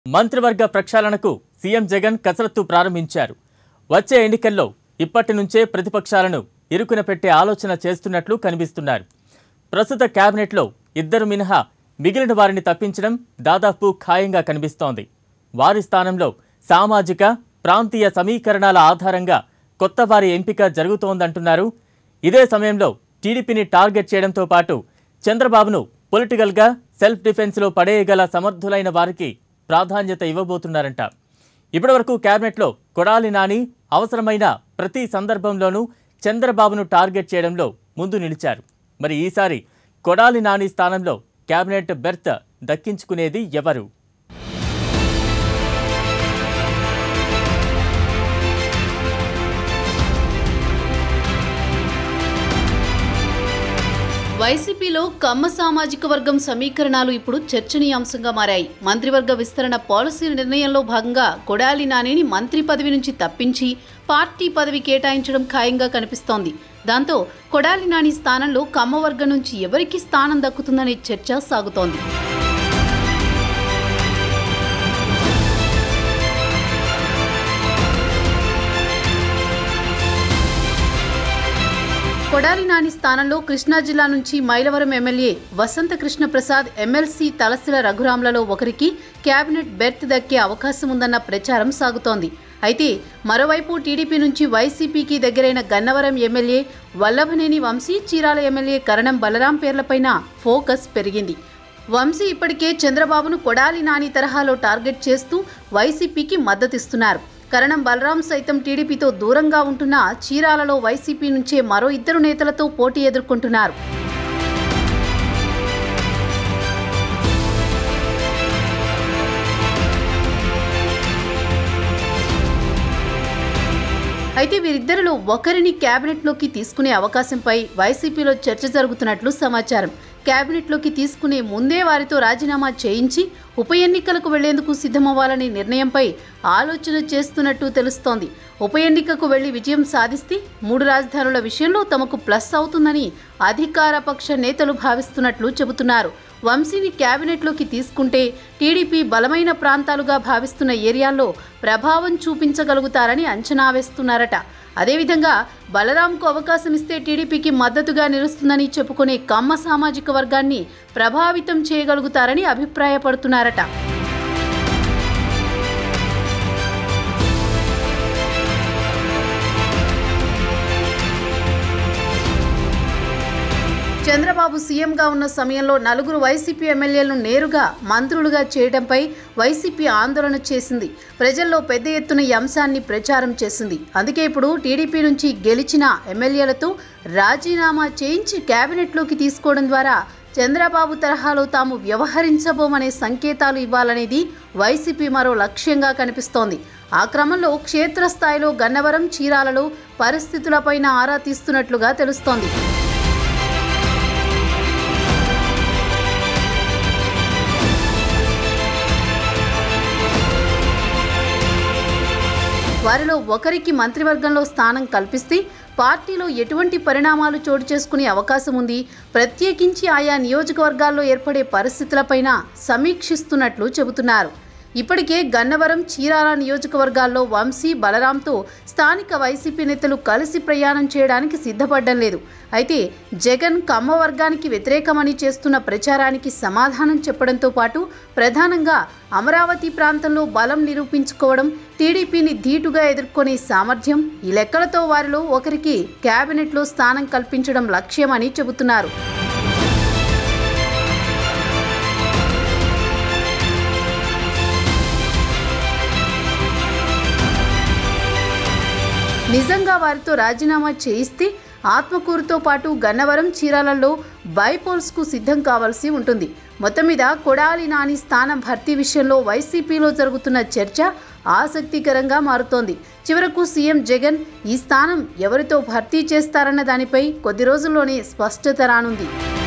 మంత్రివర్గ ప్రక్షాళనకు సీఎం జగన్ కసరత్తు ప్రారంభించారు వచ్చే ఎన్నికల్లో ఇప్పటి నుంచే ప్రతిపక్షాలను ఇరుకున పెట్టే ఆలోచన చేస్తున్నట్లు కనిపిస్తున్నారు ప్రస్తుత కేబినెట్లో ఇద్దరు మినహా మిగిలిన వారిని తప్పించడం దాదాపు ఖాయంగా కనిపిస్తోంది వారి స్థానంలో సామాజిక ప్రాంతీయ సమీకరణాల ఆధారంగా కొత్త వారి ఎంపిక జరుగుతోందంటున్నారు ఇదే సమయంలో టీడీపీని టార్గెట్ చేయడంతో పాటు చంద్రబాబును పొలిటికల్గా సెల్ఫ్ డిఫెన్స్లో పడేయగల సమర్థులైన వారికి ప్రాధాన్యత ఇవ్వబోతున్నారంట ఇప్పటివరకు కేబినెట్లో కొడాలి నాని అవసరమైన ప్రతి సందర్భంలోనూ చంద్రబాబును టార్గెట్ చేయడంలో ముందు నిలిచారు మరి ఈసారి కొడాలి నాని స్థానంలో కేబినెట్ బెర్త్ దక్కించుకునేది ఎవరు వైసీపీలో కమ్మ సామాజిక వర్గం సమీకరణాలు ఇప్పుడు చర్చనీయాంశంగా మారాయి మంత్రివర్గ విస్తరణ పాలసీ నిర్ణయంలో భాగంగా కొడాలి నానిని మంత్రి పదవి నుంచి తప్పించి పార్టీ పదవి కేటాయించడం ఖాయంగా కనిపిస్తోంది దాంతో కొడాలి నాని స్థానంలో కమ్మ వర్గం నుంచి ఎవరికి స్థానం దక్కుతుందనే చర్చ సాగుతోంది కొడాలి నాని స్థానంలో కృష్ణా జిల్లా నుంచి మైలవరం ఎమ్మెల్యే వసంత కృష్ణ ప్రసాద్ ఎమ్మెల్సీ తలసిల రఘురాంలలో ఒకరికి కేబినెట్ బెర్త్ దక్కే అవకాశం ఉందన్న ప్రచారం సాగుతోంది అయితే మరోవైపు టీడీపీ నుంచి వైసీపీకి దగ్గరైన గన్నవరం ఎమ్మెల్యే వల్లభనేని వంశీ చీరాల ఎమ్మెల్యే కరణం బలరాం పేర్లపైన ఫోకస్ పెరిగింది వంశీ ఇప్పటికే చంద్రబాబును కొడాలి నాని తరహాలో టార్గెట్ చేస్తూ వైసీపీకి మద్దతిస్తున్నారు కరణం బలరాం సైతం టీడీపీతో దూరంగా ఉంటున్న చీరాలలో వైసీపీ నుంచే మరో ఇద్దరు నేతలతో పోటీ ఎదుర్కొంటున్నారు అయితే వీరిద్దరిలో ఒకరిని కేబినెట్లోకి తీసుకునే అవకాశంపై వైసీపీలో చర్చ జరుగుతున్నట్లు సమాచారం కేబినెట్లోకి తీసుకునే ముందే వారితో రాజీనామా చేయించి ఉప ఎన్నికలకు వెళ్లేందుకు సిద్ధమవ్వాలనే నిర్ణయంపై ఆలోచన చేస్తున్నట్టు తెలుస్తోంది ఉప ఎన్నికకు వెళ్లి విజయం సాధిస్తే మూడు రాజధానుల విషయంలో తమకు ప్లస్ అవుతుందని అధికార పక్ష నేతలు భావిస్తున్నట్లు చెబుతున్నారు వంశీని కేబినెట్లోకి తీసుకుంటే టీడీపీ బలమైన ప్రాంతాలుగా భావిస్తున్న ఏరియాల్లో ప్రభావం చూపించగలుగుతారని అంచనా వేస్తున్నారట అదేవిధంగా బలరాంకు అవకాశం ఇస్తే టీడీపీకి మద్దతుగా నిలుస్తుందని చెప్పుకునే కమ్మ సామాజిక వర్గాన్ని ప్రభావితం చేయగలుగుతారని అభిప్రాయపడుతున్నారట చంద్రబాబు సీఎంగా ఉన్న సమయంలో నలుగురు వైసీపీ ఎమ్మెల్యేలను నేరుగా మంత్రులుగా చేయడంపై వైసీపీ ఆందోళన చేసింది ప్రజల్లో పెద్ద ఎత్తున ఈ అంశాన్ని ప్రచారం చేసింది అందుకే ఇప్పుడు టీడీపీ నుంచి గెలిచిన ఎమ్మెల్యేలతో రాజీనామా చేయించి కేబినెట్లోకి తీసుకోవడం ద్వారా చంద్రబాబు తరహాలో తాము వ్యవహరించబోమనే సంకేతాలు ఇవ్వాలనేది వైసీపీ మరో లక్ష్యంగా కనిపిస్తోంది ఆ క్రమంలో క్షేత్రస్థాయిలో గన్నవరం చీరాలలో పరిస్థితులపైన ఆరా తీస్తున్నట్లుగా తెలుస్తోంది వారిలో ఒకరికి మంత్రివర్గంలో స్థానం కల్పిస్తే పార్టీలో ఎటువంటి పరిణామాలు చోటు చేసుకునే అవకాశం ఉంది ప్రత్యేకించి ఆయా నియోజకవర్గాల్లో ఏర్పడే పరిస్థితులపైన సమీక్షిస్తున్నట్లు చెబుతున్నారు ఇప్పటికే గన్నవరం చీరాల నియోజకవర్గాల్లో వంశీ బలరాంతో స్థానిక వైసీపీ నేతలు కలిసి ప్రయాణం చేయడానికి సిద్ధపడడం లేదు అయితే జగన్ కమ్మ వర్గానికి వ్యతిరేకమని చేస్తున్న ప్రచారానికి సమాధానం చెప్పడంతో పాటు ప్రధానంగా అమరావతి ప్రాంతంలో బలం నిరూపించుకోవడం టీడీపీని ధీటుగా ఎదుర్కొనే సామర్థ్యం ఈ లెక్కలతో వారిలో ఒకరికి కేబినెట్లో స్థానం కల్పించడం లక్ష్యమని చెబుతున్నారు నిజంగా వారితో రాజీనామా చేయిస్తే ఆత్మకూరుతో పాటు గన్నవరం చీరాలలో బైపోల్స్కు సిద్ధం కావాల్సి ఉంటుంది మొత్తం మీద కొడాలి నాని స్థానం భర్తీ విషయంలో వైసీపీలో జరుగుతున్న చర్చ ఆసక్తికరంగా మారుతోంది చివరకు సీఎం జగన్ ఈ స్థానం ఎవరితో భర్తీ చేస్తారన్న దానిపై కొద్ది రోజుల్లోనే స్పష్టత రానుంది